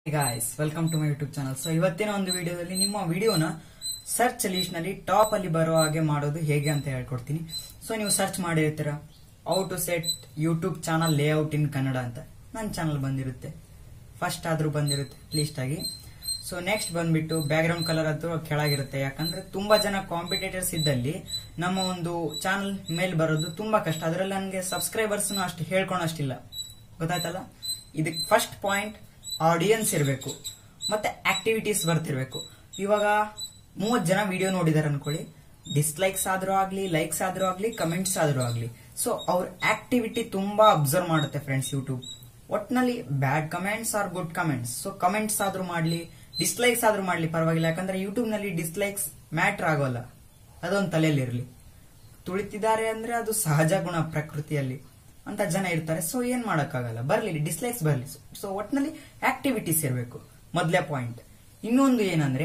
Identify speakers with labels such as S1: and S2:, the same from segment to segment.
S1: guys welcome to my YouTube channel so ಇವತ್ತಿನ ಒಂದು ವಿಡಿಯೋದಲ್ಲಿ ನಿಮ್ಮ ವಿಡಿಯೋನ ಸರ್ಚ್ ಲಿಸ್ಟ್ ನಲ್ಲಿ ಟಾಪ್ ಅಲ್ಲಿ ಬರೋ ಹಾಗೆ ಮಾಡೋದು ಹೇಗೆ ಅಂತ ಹೇಳ್ಕೊಡ್ತೀನಿ ಸೊ ನೀವು ಸರ್ಚ್ ಮಾಡಿರ್ತೀರ how to set YouTube channel layout in Kannada ಅಂತ ನನ್ನ ಚಾನಲ್ ಬಂದಿರುತ್ತೆ ಫಸ್ಟ್ ಆದ್ರೂ ಬಂದಿರುತ್ತೆ ಲೀಸ್ಟ್ ಆಗಿ ಸೊ ನೆಕ್ಸ್ಟ್ ಬಂದ್ಬಿಟ್ಟು ಬ್ಯಾಕ್ ಗ್ರೌಂಡ್ ಕಲರ್ ಅಂತೂ ಕೆಳಗಿರುತ್ತೆ ಯಾಕಂದ್ರೆ ತುಂಬಾ ಜನ ಕಾಂಪಿಟೇಟರ್ಸ್ ಇದ್ದಲ್ಲಿ ನಮ್ಮ ಒಂದು ಚಾನಲ್ ಮೇಲ್ ಬರೋದು ತುಂಬಾ ಕಷ್ಟ ಅದರಲ್ಲಿ ನನಗೆ ಸಬ್ಸ್ಕ್ರೈಬರ್ಸ್ ಅಷ್ಟು ಹೇಳ್ಕೊಳಷ್ಟಿಲ್ಲ ಗೊತ್ತಾಯ್ತಲ್ಲ ಇದಕ್ಕೆ ಫಸ್ಟ್ ಪಾಯಿಂಟ್ ಆಡಿಯನ್ಸ್ ಇರಬೇಕು ಮತ್ತೆ ಆಕ್ಟಿವಿಟೀಸ್ ಬರ್ತಿರ್ಬೇಕು ಇವಾಗ ಮೂವತ್ ಜನ ವಿಡಿಯೋ ನೋಡಿದಾರೆ ಅನ್ಕೊಳ್ಳಿ ಡಿಸ್ಲೈಕ್ಸ್ ಆದ್ರೂ ಆಗ್ಲಿ ಲೈಕ್ಸ್ ಆದ್ರೂ ಆಗ್ಲಿ ಕಮೆಂಟ್ಸ್ ಆದ್ರೂ ಆಗ್ಲಿ ಸೊ ಅವ್ರ ಆಕ್ಟಿವಿಟಿ ತುಂಬಾ ಅಬ್ಸರ್ವ್ ಮಾಡುತ್ತೆ ಫ್ರೆಂಡ್ಸ್ ಯೂಟ್ಯೂಬ್ ಒಟ್ನಲ್ಲಿ bad comments or good comments so comments ಆದ್ರೂ ಮಾಡ್ಲಿ ಡಿಸ್ಲೈಕ್ಸ್ ಆದ್ರೂ ಮಾಡ್ಲಿ ಪರವಾಗಿಲ್ಲ ಯಾಕಂದ್ರೆ ಯೂಟ್ಯೂಬ್ ನಲ್ಲಿ ಡಿಸ್ಲೈಕ್ಸ್ ಮ್ಯಾಟರ್ ಆಗೋಲ್ಲ ಅದೊಂದು ತಲೆಯಲ್ಲಿರ್ಲಿ ತುಳಿತಿದ್ದಾರೆ ಅಂದ್ರೆ ಅದು ಸಹಜ ಗುಣ ಪ್ರಕೃತಿಯಲ್ಲಿ ಅಂತ ಜನ ಇರ್ತಾರೆ ಸೊ ಏನ್ ಮಾಡಕ್ಕಾಗಲ್ಲ ಬರ್ಲಿ ಡಿಸ್ಲೈಕ್ಸ್ ಬರ್ಲಿ ಸೊ ಒಟ್ನಲ್ಲಿ ಆಕ್ಟಿವಿಟೀಸ್ ಇರಬೇಕು ಮೊದಲೇ ಪಾಯಿಂಟ್ ಇನ್ನೊಂದು ಏನಂದ್ರೆ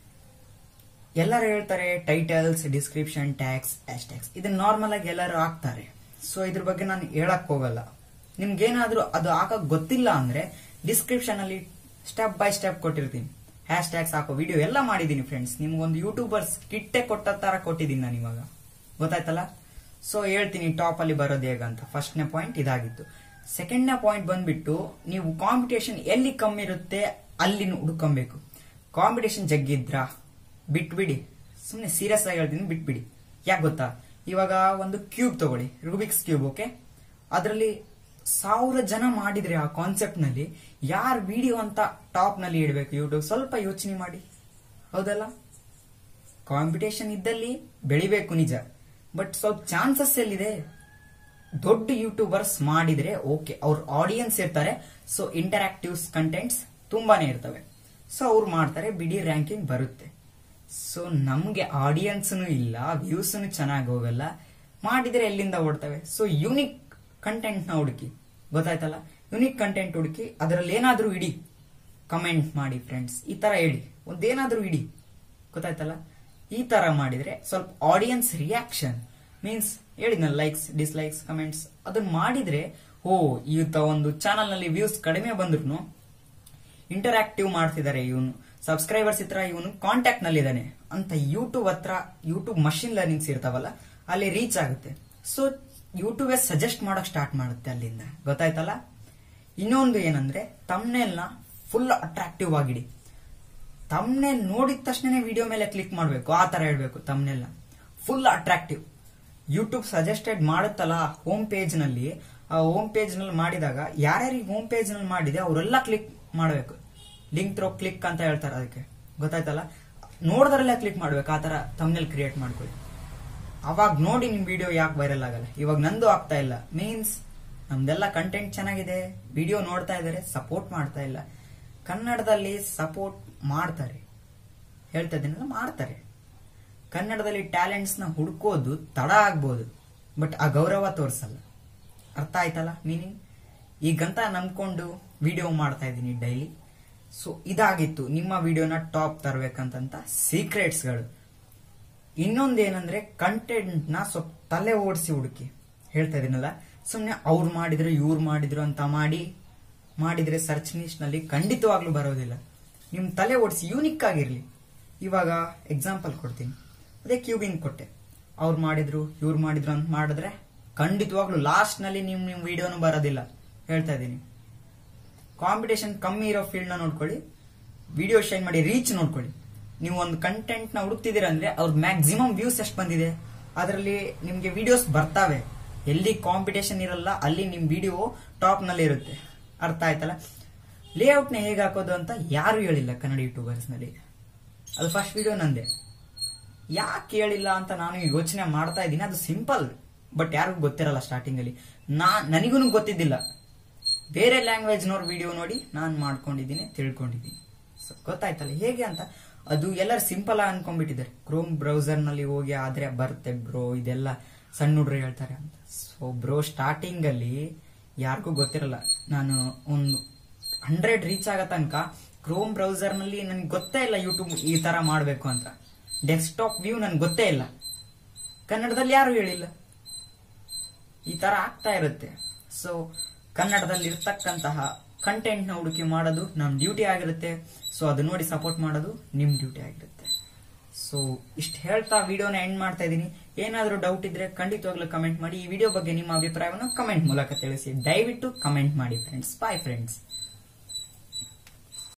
S1: ಎಲ್ಲರೂ ಹೇಳ್ತಾರೆ ಟೈಟಲ್ಸ್ ಡಿಸ್ಕ್ರಿಪ್ಷನ್ ಟ್ಯಾಕ್ಸ್ ಟ್ಯಾಕ್ಸ್ ಇದನ್ನ ನಾರ್ಮಲ್ ಆಗಿ ಎಲ್ಲರೂ ಹಾಕ್ತಾರೆ ಸೊ ಇದ್ರ ಬಗ್ಗೆ ನಾನು ಹೇಳಕ್ ಹೋಗಲ್ಲ ನಿಮ್ಗೇನಾದ್ರೂ ಅದು ಹಾಕಕ್ ಗೊತ್ತಿಲ್ಲ ಅಂದ್ರೆ ಡಿಸ್ಕ್ರಿಪ್ಷನ್ ಅಲ್ಲಿ ಸ್ಟೆಪ್ ಬೈ ಸ್ಟೆಪ್ ಕೊಟ್ಟಿರ್ತೀನಿ ಹ್ಯಾಶ್ ಟ್ಯಾಗ್ಸ್ ಹಾಕೋ ವಿಡಿಯೋ ಎಲ್ಲ ಮಾಡಿದೀನಿ ಫ್ರೆಂಡ್ಸ್ ನಿಮ್ಗೊಂದು ಯೂಟ್ಯೂಬರ್ಸ್ ಕಿಟ್ಟೆ ಕೊಟ್ಟ ತರ ಕೊಟ್ಟಿದ್ದೀನಿ ನಾನು ಇವಾಗ ಗೊತ್ತಾಯ್ತಲ್ಲ ಸೊ ಹೇಳ್ತೀನಿ ಟಾಪ್ ಅಲ್ಲಿ ಬರೋದು ಹೇಗಂತ ಫಸ್ಟ್ನೇ ಪಾಯಿಂಟ್ ಇದಾಗಿತ್ತು ಸೆಕೆಂಡ್ನೇ ಪಾಯಿಂಟ್ ಬಂದ್ಬಿಟ್ಟು ನೀವು ಕಾಂಪಿಟೇಷನ್ ಎಲ್ಲಿ ಕಮ್ಮಿ ಇರುತ್ತೆ ಅಲ್ಲಿ ಹುಡ್ಕೊಬೇಕು ಕಾಂಪಿಟೇಷನ್ ಜಗ್ಗಿದ್ರ ಬಿಟ್ಬಿಡಿ ಸುಮ್ಮನೆ ಸೀರಿಯಸ್ ಆಗಿ ಹೇಳ್ತೀನಿ ಬಿಟ್ಬಿಡಿ ಯಾಕೆ ಗೊತ್ತಾ ಇವಾಗ ಒಂದು ಕ್ಯೂಬ್ ತಗೊಳ್ಳಿ ರೂಬಿಕ್ಸ್ ಕ್ಯೂಬ್ ಓಕೆ ಅದರಲ್ಲಿ ಸಾವಿರ ಜನ ಮಾಡಿದ್ರೆ ಆ ಕಾನ್ಸೆಪ್ಟ್ ನಲ್ಲಿ ಯಾರ್ ವಿಡಿಯೋ ಅಂತ ಟಾಪ್ ನಲ್ಲಿ ಇಡಬೇಕು ಯೂಟ್ಯೂಬ್ ಸ್ವಲ್ಪ ಯೋಚನೆ ಮಾಡಿ ಹೌದಲ್ಲ ಕಾಂಪಿಟೇಷನ್ ಇದ್ದಲ್ಲಿ ಬೆಳಿಬೇಕು ನಿಜ ಬಟ್ ಸ್ವಲ್ಪ ಚಾನ್ಸಸ್ ಎಲ್ಲಿದೆ ದೊಡ್ಡ ಯೂಟ್ಯೂಬರ್ಸ್ ಮಾಡಿದ್ರೆ ಓಕೆ ಅವ್ರ ಆಡಿಯನ್ಸ್ ಇರ್ತಾರೆ ಸೊ ಇಂಟರಾಕ್ಟಿವ್ಸ್ ಕಂಟೆಂಟ್ಸ್ ತುಂಬಾನೇ ಇರ್ತವೆ ಸೊ ಅವ್ರು ಮಾಡ್ತಾರೆ ಬಿಡಿ ರ್ಯಾಂಕಿಂಗ್ ಬರುತ್ತೆ ಸೊ ನಮ್ಗೆ ಆಡಿಯನ್ಸ್ನು ಇಲ್ಲ ವ್ಯೂಸ್ನು ಚೆನ್ನಾಗಿ ಹೋಗಲ್ಲ ಮಾಡಿದ್ರೆ ಎಲ್ಲಿಂದ ಓಡ್ತವೆ ಸೊ ಯುನಿಕ್ ಕಂಟೆಂಟ್ ನ ಹುಡುಕಿ ಗೊತ್ತಾಯ್ತಲ್ಲ ಯುನಿಕ್ ಕಂಟೆಂಟ್ ಹುಡುಕಿ ಅದರಲ್ಲಿ ಏನಾದ್ರೂ ಇಡಿ ಕಮೆಂಟ್ ಮಾಡಿ ಫ್ರೆಂಡ್ಸ್ ಈ ತರ ಹೇಳಿ ಒಂದೇನಾದ್ರೂ ಇಡಿ ಗೊತ್ತಾಯ್ತಲ್ಲ ಈ ತರ ಮಾಡಿದ್ರೆ ಸ್ವಲ್ಪ ಆಡಿಯನ್ಸ್ ರಿಯಾಕ್ಷನ್ ಮೀನ್ಸ್ ಹೇಳಿದ್ನಲ್ಲ ಲೈಕ್ಸ್ ಡಿಸ್ಲೈಕ್ಸ್ ಕಮೆಂಟ್ಸ್ ಅದನ್ನ ಮಾಡಿದ್ರೆ ಓ ಈತ ಒಂದು ಚಾನಲ್ ನಲ್ಲಿ ವ್ಯೂಸ್ ಕಡಿಮೆ ಬಂದ್ರು ಇಂಟರಾಕ್ಟಿವ್ ಮಾಡ್ತಿದ್ದಾರೆ ಇವನು ಸಬ್ಸ್ಕ್ರೈಬರ್ಸ್ ಹತ್ರ ಇವನು ಕಾಂಟ್ಯಾಕ್ಟ್ ನಲ್ಲಿ ಇದ್ದಾನೆ ಅಂತ ಯೂಟ್ಯೂಬ್ ಹತ್ರ ಯೂಟ್ಯೂಬ್ ಮಷಿನ್ ಲರ್ನಿಂಗ್ಸ್ ಇರ್ತಾವಲ್ಲ ಅಲ್ಲಿ ರೀಚ್ ಆಗುತ್ತೆ ಸೊ ಯೂಟ್ಯೂಬ್ ಸಜೆಸ್ಟ್ ಮಾಡಕ್ ಸ್ಟಾರ್ಟ್ ಮಾಡುತ್ತೆ ಅಲ್ಲಿಂದ ಗೊತ್ತಾಯ್ತಲ್ಲ ಇನ್ನೊಂದು ಏನಂದ್ರೆ ತಮ್ನೆಲ್ನ ಫುಲ್ ಅಟ್ರಾಕ್ಟಿವ್ ಆಗಿಡಿ ತಮ್ನೆಲ್ ನೋಡಿದ ತಕ್ಷಣ ವಿಡಿಯೋ ಮೇಲೆ ಕ್ಲಿಕ್ ಮಾಡಬೇಕು ಆ ತರ ಹೇಳ್ಬೇಕು ತಮ್ನೆಲ್ನ ಫುಲ್ ಅಟ್ರಾಕ್ಟಿವ್ ಯೂಟ್ಯೂಬ್ ಸಜೆಸ್ಟೆಡ್ ಮಾಡುತ್ತಲ್ಲ ಹೋಮ್ ಪೇಜ್ ನಲ್ಲಿ ಆ ಹೋಮ್ ಪೇಜ್ ನಲ್ಲಿ ಮಾಡಿದಾಗ ಯಾರ್ಯಾರಿಗೆ ಹೋಮ್ ಪೇಜ್ ನಲ್ಲಿ ಮಾಡಿದೆ ಅವರೆಲ್ಲ ಕ್ಲಿಕ್ ಮಾಡಬೇಕು ಲಿಂಕ್ ಥ್ರೋ ಕ್ಲಿಕ್ ಅಂತ ಹೇಳ್ತಾರೆ ಅದಕ್ಕೆ ಗೊತ್ತಾಯ್ತಲ್ಲ ನೋಡಿದ್ರಲ್ಲೇ ಕ್ಲಿಕ್ ಮಾಡ್ಬೇಕು ಆ ತರ ತಮ್ನೆಲ್ ಕ್ರಿಯೇಟ್ ಮಾಡ್ಕೊಳ್ಳಿ ಅವಾಗ ನೋಡಿ ನಿಮ್ ವಿಡಿಯೋ ಯಾಕೆ ವೈರಲ್ ಆಗಲ್ಲ ಇವಾಗ ನಂದು ಆಗ್ತಾ ಇಲ್ಲ ಮೀನ್ಸ್ ನಮ್ದೆಲ್ಲ ಕಂಟೆಂಟ್ ಚೆನ್ನಾಗಿದೆ ವಿಡಿಯೋ ನೋಡ್ತಾ ಇದಾರೆ ಸಪೋರ್ಟ್ ಮಾಡ್ತಾ ಇಲ್ಲ ಕನ್ನಡದಲ್ಲಿ ಸಪೋರ್ಟ್ ಮಾಡ್ತಾರೆ ಹೇಳ್ತಾ ಇದ್ದೀನಲ್ಲ ಮಾಡ್ತಾರೆ ಕನ್ನಡದಲ್ಲಿ ಟ್ಯಾಲೆಂಟ್ಸ್ ನ ಹುಡ್ಕೋದು ತಡ ಆಗ್ಬೋದು ಬಟ್ ಆ ಗೌರವ ತೋರಿಸಲ್ಲ ಅರ್ಥ ಆಯ್ತಲ್ಲ ಮೀನಿಂಗ್ ಈಗಂತ ನಂಬ್ಕೊಂಡು ವಿಡಿಯೋ ಮಾಡ್ತಾ ಇದ್ದೀನಿ ಡೈಲಿ ಸೊ ಇದಾಗಿತ್ತು ನಿಮ್ಮ ವಿಡಿಯೋನ ಟಾಪ್ ತರಬೇಕಂತ ಸೀಕ್ರೆಟ್ಸ್ಗಳು ಇನ್ನೊಂದೇನಂದ್ರೆ ಕಂಟೆಂಟ್ ನ ಸ್ವಲ್ಪ ತಲೆ ಓಡಿಸಿ ಹುಡುಕಿ ಹೇಳ್ತಾ ಇದೀನಲ್ಲ ಸುಮ್ನೆ ಅವ್ರು ಮಾಡಿದ್ರು ಇವ್ರು ಮಾಡಿದ್ರು ಅಂತ ಮಾಡಿ ಮಾಡಿದ್ರೆ ಸರ್ಚ್ ಲಿಸ್ಟ್ ನಲ್ಲಿ ಖಂಡಿತವಾಗ್ಲೂ ಬರೋದಿಲ್ಲ ನಿಮ್ ತಲೆ ಓಡಿಸಿ ಯೂನಿಕ್ ಆಗಿರ್ಲಿ ಇವಾಗ ಎಕ್ಸಾಂಪಲ್ ಕೊಡ್ತೀನಿ ಅದೇ ಕ್ಯೂಬಿಂಗ್ ಕೊಟ್ಟೆ ಅವ್ರು ಮಾಡಿದ್ರು ಇವ್ರು ಮಾಡಿದ್ರು ಅಂತ ಮಾಡಿದ್ರೆ ಖಂಡಿತವಾಗ್ಲೂ ಲಾಸ್ಟ್ ನಲ್ಲಿ ನಿಮ್ ನಿಮ್ ವಿಡಿಯೋನು ಬರೋದಿಲ್ಲ ಹೇಳ್ತಾ ಇದ್ದೀನಿ ಕಾಂಪಿಟೇಷನ್ ಕಮ್ಮಿ ಇರೋ ಫೀಲ್ಡ್ ನ ನೋಡ್ಕೊಳ್ಳಿ ವಿಡಿಯೋ ಶೈನ್ ಮಾಡಿ ರೀಚ್ ನೋಡ್ಕೊಳ್ಳಿ ನೀವು ಒಂದು ಕಂಟೆಂಟ್ ನ ಹುಡುಕ್ತಿದ್ದೀರ ಅಂದ್ರೆ ಅವ್ರ ಮ್ಯಾಕ್ಸಿಮಮ್ ವ್ಯೂಸ್ ಎಷ್ಟು ಬಂದಿದೆ ಅದರಲ್ಲಿ ನಿಮ್ಗೆ ವಿಡಿಯೋಸ್ ಬರ್ತಾವೆ ಎಲ್ಲಿ ಕಾಂಪಿಟೇಷನ್ ಇರಲ್ಲ ಅಲ್ಲಿ ನಿಮ್ ವಿಡಿಯೋ ಟಾಪ್ ನಲ್ಲಿ ಇರುತ್ತೆ ಅರ್ಥ ಆಯ್ತಲ್ಲ ಲೇಔಟ್ ನ ಹೇಗೆ ಹಾಕೋದು ಅಂತ ಯಾರು ಹೇಳಿಲ್ಲ ಕನ್ನಡ ಯೂಟ್ಯೂಬರ್ಸ್ ನಲ್ಲಿ ಅದು ಫಸ್ಟ್ ವಿಡಿಯೋ ನಂದೆ ಯಾಕೆ ಹೇಳಿಲ್ಲ ಅಂತ ನಾನು ಯೋಚನೆ ಮಾಡ್ತಾ ಇದ್ದೀನಿ ಅದು ಸಿಂಪಲ್ ಬಟ್ ಯಾರಿಗೂ ಗೊತ್ತಿರಲ್ಲ ಸ್ಟಾರ್ಟಿಂಗ್ ಅಲ್ಲಿ ನಾ ನನಗೂ ಗೊತ್ತಿದ್ದಿಲ್ಲ ಬೇರೆ ಲ್ಯಾಂಗ್ವೇಜ್ ನೋಡ್ ವಿಡಿಯೋ ನೋಡಿ ನಾನು ಮಾಡ್ಕೊಂಡಿದ್ದೀನಿ ತಿಳ್ಕೊಂಡಿದ್ದೀನಿ ಸೊ ಗೊತ್ತಾಯ್ತಲ್ಲ ಹೇಗೆ ಅಂತ ಅದು ಎಲ್ಲರೂ ಸಿಂಪಲ್ ಆಗಿ ಅನ್ಕೊಂಡ್ಬಿಟ್ಟಿದ್ದಾರೆ ಕ್ರೋಮ್ ಬ್ರೌಸರ್ ನಲ್ಲಿ ಹೋಗಿ ಆದ್ರೆ ಬರುತ್ತೆ ಬ್ರೋ ಇದೆಲ್ಲ ಸಣ್ಣ ಹುಡ್ರು ಹೇಳ್ತಾರೆ ಅಂತ ಸೊ ಬ್ರೋ ಸ್ಟಾರ್ಟಿಂಗ್ ಅಲ್ಲಿ ಯಾರಿಗೂ ಗೊತ್ತಿರಲ್ಲ ನಾನು ಒಂದು ಹಂಡ್ರೆಡ್ ರೀಚ್ ಆಗೋ ತನಕ ಕ್ರೋಮ್ ಬ್ರೌಸರ್ ನಲ್ಲಿ ನನ್ಗೆ ಗೊತ್ತೇ ಇಲ್ಲ ಯೂಟ್ಯೂಬ್ ಈ ತರ ಮಾಡ್ಬೇಕು ಅಂತ ಡೆಸ್ಕ್ಟಾಪ್ ವ್ಯೂ ನನ್ಗೆ ಗೊತ್ತೇ ಇಲ್ಲ ಕನ್ನಡದಲ್ಲಿ ಯಾರು ಹೇಳಿಲ್ಲ ಈ ತರ ಆಗ್ತಾ ಇರುತ್ತೆ ಸೊ ಕನ್ನಡದಲ್ಲಿ ಇರ್ತಕ್ಕಂತಹ ಕಂಟೆಂಟ್ ನ ಹುಡುಕಿ ಮಾಡೋದು ನಮ್ ಡ್ಯೂಟಿ ಆಗಿರುತ್ತೆ ಸೊ ಅದು ನೋಡಿ ಸಪೋರ್ಟ್ ಮಾಡೋದು ನಿಮ್ ಡ್ಯೂಟಿ ಆಗಿರುತ್ತೆ ಸೊ ಇಷ್ಟು ಹೇಳ್ತಾ ವಿಡಿಯೋನ ಎಂಡ್ ಮಾಡ್ತಾ ಇದ್ದೀನಿ ಏನಾದರೂ ಡೌಟ್ ಇದ್ರೆ ಖಂಡಿತವಾಗ್ಲೂ ಕಮೆಂಟ್ ಮಾಡಿ ಈ ವಿಡಿಯೋ ಬಗ್ಗೆ ನಿಮ್ಮ ಅಭಿಪ್ರಾಯವನ್ನು ಕಮೆಂಟ್ ಮೂಲಕ ತಿಳಿಸಿ ದಯವಿಟ್ಟು ಕಮೆಂಟ್ ಮಾಡಿ ಫ್ರೆಂಡ್ಸ್ ಬಾಯ್ ಫ್ರೆಂಡ್ಸ್